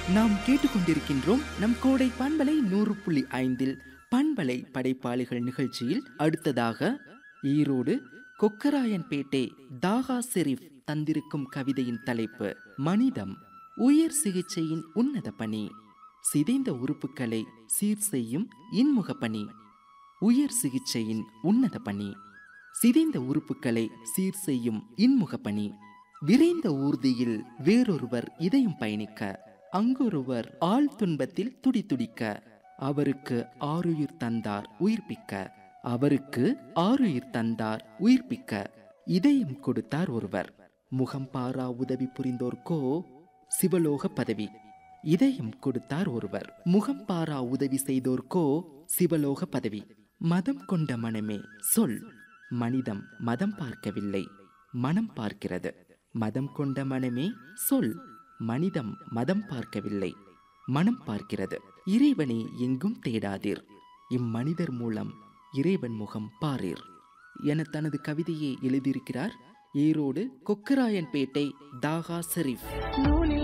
நாம் கேட்டுக்கொண்டிருக்கின்றோம் நம் கோடை பண்பலை நூறு புள்ளி ஐந்தில் பண்பலை படைப்பாளிகள் நிகழ்ச்சியில் அடுத்ததாக ஈரோடு கொக்கராயன்பேட்டை தாகா செரீப் தந்திருக்கும் கவிதையின் தலைப்பு மனிதம் உயர் சிகிச்சையின் உன்னத பணி சிதைந்த உறுப்புகளை சீர் செய்யும் இன்முக பணி உயர் சிகிச்சையின் உன்னத பணி சிதைந்த உறுப்புகளை சீர் செய்யும் இன்முக பணி விரைந்த ஊர்தியில் வேறொருவர் இதயம் பயணிக்க அங்கொருவர் ஆள் துன்பத்தில் துடிதுடிக்க அவருக்கு ஆருயிர் தந்தார் உயிர்ப்பிக்க அவருக்கு ஆருயிர் தந்தார் உயிர்ப்பிக்க இதயம் கொடுத்தார் ஒருவர் முகம் பாரா உதவி புரிந்தோர்க்கோ சிவலோக பதவி இதயம் கொடுத்தார் ஒருவர் முகம் பாரா உதவி செய்தோர்க்கோ சிவலோக பதவி மதம் கொண்ட மனமே சொல் மனிதம் மதம் பார்க்கவில்லை மனம் பார்க்கிறது மதம் கொண்ட மனமே சொல் மனிதம் மதம் பார்க்கவில்லை மனம் பார்க்கிறது இறைவனை எங்கும் தேடாதீர் இம்மனிதர் மூலம் இறைவன் முகம் பாரீர் என தனது கவிதையை எழுதியிருக்கிறார் ஈரோடு கொக்கராயன்பேட்டை தாகா ஷெரீப் நூலில்